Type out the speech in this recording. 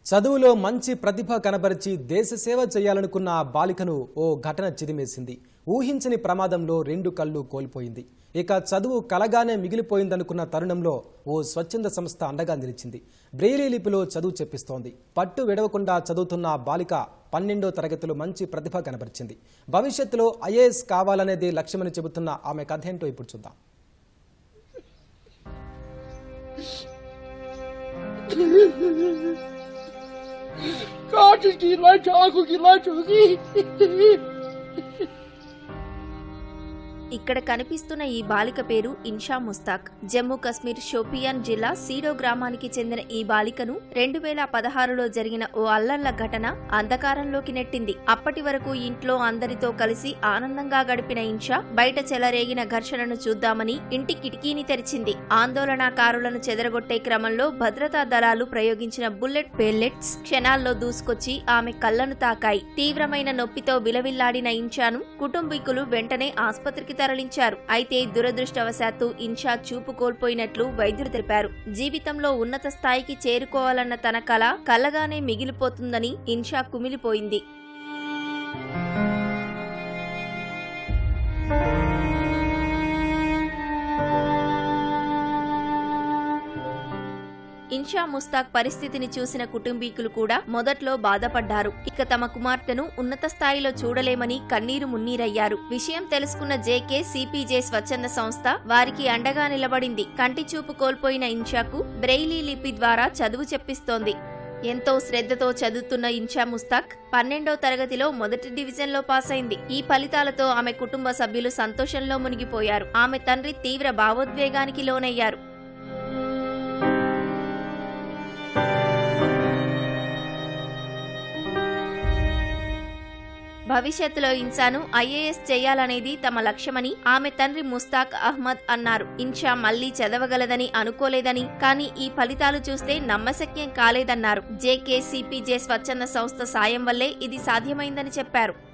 చదువులో మంచి ప్రతిభ కనబరిచి దేశ సేవ చేయాలనుకున్న ఆ బాలికను ఓ ఘటన చిదిమేసింది ఊహించని ప్రమాదంలో రెండు కళ్ళు కోల్పోయింది ఇక చదువు కలగానే మిగిలిపోయిందనుకున్న తరుణంలో ఓ స్వచ్ఛంద సంస్థ అండగా నిలిచింది బ్రెయిలీ లిపిలో చదువు చెప్పిస్తోంది పట్టు విడవకుండా చదువుతున్న ఆ బాలిక పన్నెండో తరగతిలో మంచి ప్రతిభ కనబరిచింది భవిష్యత్తులో ఐఏఎస్ కావాలనేది లక్ష్యమని చెబుతున్న ఆమె కథ ఏంటో ఇప్పుడు చూద్దాం కాటు గిలా చాకు గిలా చూసి ఇక్కడ కనిపిస్తున్న ఈ బాలిక పేరు ఇన్షా ముస్తాక్ జమ్మూ కశ్మీర్ షోపియాన్ జిల్లా సీడో గ్రామానికి చెందిన ఈ బాలికను రెండు వేల పదహారులో జరిగిన ఓ అల్లర్ల ఘటన అంధకారంలోకి నెట్టింది అప్పటి వరకు ఇంట్లో అందరితో కలిసి ఆనందంగా గడిపిన ఇన్షా బయట చెలరేగిన ఘర్షణను చూద్దామని ఇంటి కిటికీని తెరిచింది ఆందోళనకారులను చెదరగొట్టే క్రమంలో భద్రతా దళాలు ప్రయోగించిన బుల్లెట్ పేల్లెట్స్ క్షణాల్లో దూసుకొచ్చి ఆమె కళ్లను తాకాయి తీవ్రమైన నొప్పితో విలవిల్లాడిన ఇన్షాను కుటుంబీకులు వెంటనే ఆసుపత్రికి తరలించారు అయితే దురదృష్టవశాత్తు ఇన్షా చూపు కోల్పోయినట్లు వైద్యులు తెలిపారు జీవితంలో ఉన్నత స్థాయికి చేరుకోవాలన్న తన కల కలగానే మిగిలిపోతుందని ఇన్షా కుమిలిపోయింది ఇన్షా ముస్తాక్ పరిస్థితిని చూసిన కుటుంబీకులు కూడా మొదట్లో బాధపడ్డారు ఇక తమ కుమార్తెను ఉన్నత స్థాయిలో చూడలేమని కన్నీరు మున్నీరయ్యారు విషయం తెలుసుకున్న జేకే సిపిజే స్వచ్ఛంద సంస్థ వారికి అండగా నిలబడింది కంటి చూపు కోల్పోయిన ఇన్షాకు బ్రెయిలీ లిపి ద్వారా చదువు చెప్పిస్తోంది ఎంతో శ్రద్ధతో చదువుతున్న ఇన్షా ముస్తాక్ పన్నెండో తరగతిలో మొదటి డివిజన్లో పాస్ అయింది ఈ ఫలితాలతో ఆమె కుటుంబ సభ్యులు సంతోషంలో మునిగిపోయారు ఆమె తండ్రి తీవ్ర భావోద్వేగానికి లోనయ్యారు భవిష్యత్తులో ఇన్సాను ఐఏఎస్ చేయాలనేది తమ లక్ష్యమని ఆమె తండ్రి ముస్తాక్ అహ్మద్ అన్నారు ఇన్షా మళ్లీ చదవగలదని అనుకోలేదని కానీ ఈ ఫలితాలు చూస్తే నమ్మశక్యం కాలేదన్నారు జేకే సిపిజే స్వచ్ఛంద సంస్థ సాయం వల్లే ఇది సాధ్యమైందని చెప్పారు